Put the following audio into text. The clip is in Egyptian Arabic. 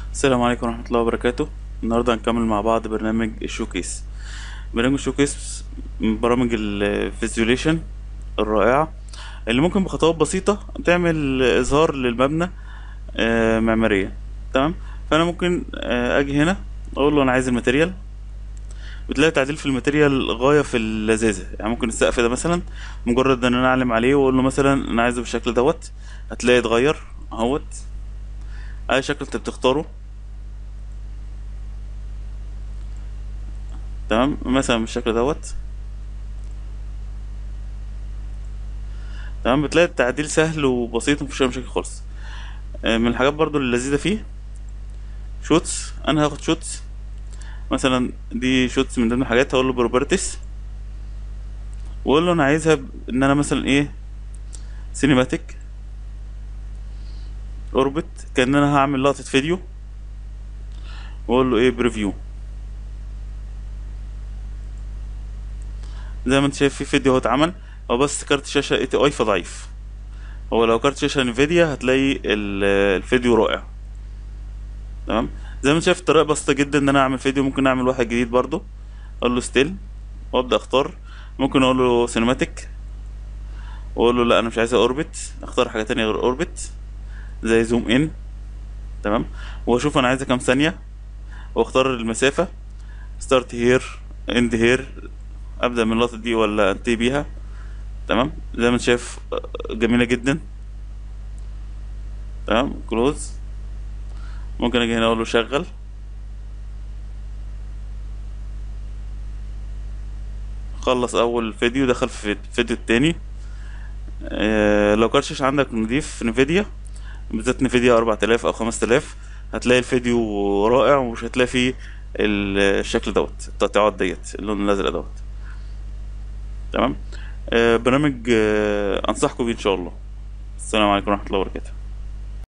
السلام عليكم ورحمة الله وبركاته النهاردة هنكمل مع بعض برنامج الشوكيس برنامج الشوكيس من برامج الفيزيوليشن الرائعة اللي ممكن بخطوات بسيطة تعمل إظهار للمبنى آه، معماريا تمام فأنا ممكن آه، أجي هنا أقول له أنا عايز الماتيريال بتلاقي تعديل في الماتيريال غاية في اللذاذة يعني ممكن السقف ده مثلا مجرد ان انا اعلم عليه واقول له مثلا انا عايزه بالشكل دوت هتلاقي اتغير اهوت اي شكل انت بتختاره تمام مثلا بالشكل دوت تمام بتلاقي التعديل سهل وبسيط مفيش اي مشاكل خالص آه، من الحاجات برضو اللذيذة فيه شوتس انا هاخد شوتس مثلا دي شوتس من ضمن الحاجات هقول له بروبرتيز واقول له انا عايزها ب- ان انا مثلا ايه سينماتيك اوربت كان انا هعمل لقطة فيديو واقول له ايه بريفيو زي ما انت شايف في فيديو هو اتعمل هو بس كارت شاشة اي تي اي فضعيف هو لو كارت شاشة انفيديا هتلاقي ال- الفيديو رائع تمام زي ما انت شايف الطريقة بسيطة جدا ان انا اعمل فيديو ممكن اعمل واحد جديد برضو اقول له ستيل وابدا اختار ممكن اقول له سينماتيك واقول له لا انا مش عايز اوربت اختار حاجة تانية غير اوربت زي زوم ان تمام واشوف انا عايزها كام ثانية واختار المسافة ستارت هير اند هير ابدا من اللقطة دي ولا انتهي بيها تمام زي ما انت شايف آه، جميلة جدا تمام كلوز ممكن اجي هنا اقول له شغل خلص اول فيديو دخل في الفيديو التاني آه، لو كان الشاشة عندك نضيف نفيديا بالذات نفيديا 4000 او 5000 هتلاقي الفيديو رائع ومش هتلاقي فيه ال- الشكل دوت التقطيعات ديت اللون الازرق دوت تمام آه، برنامج آه، انصحكم بيه ان شاء الله السلام عليكم ورحمة الله وبركاته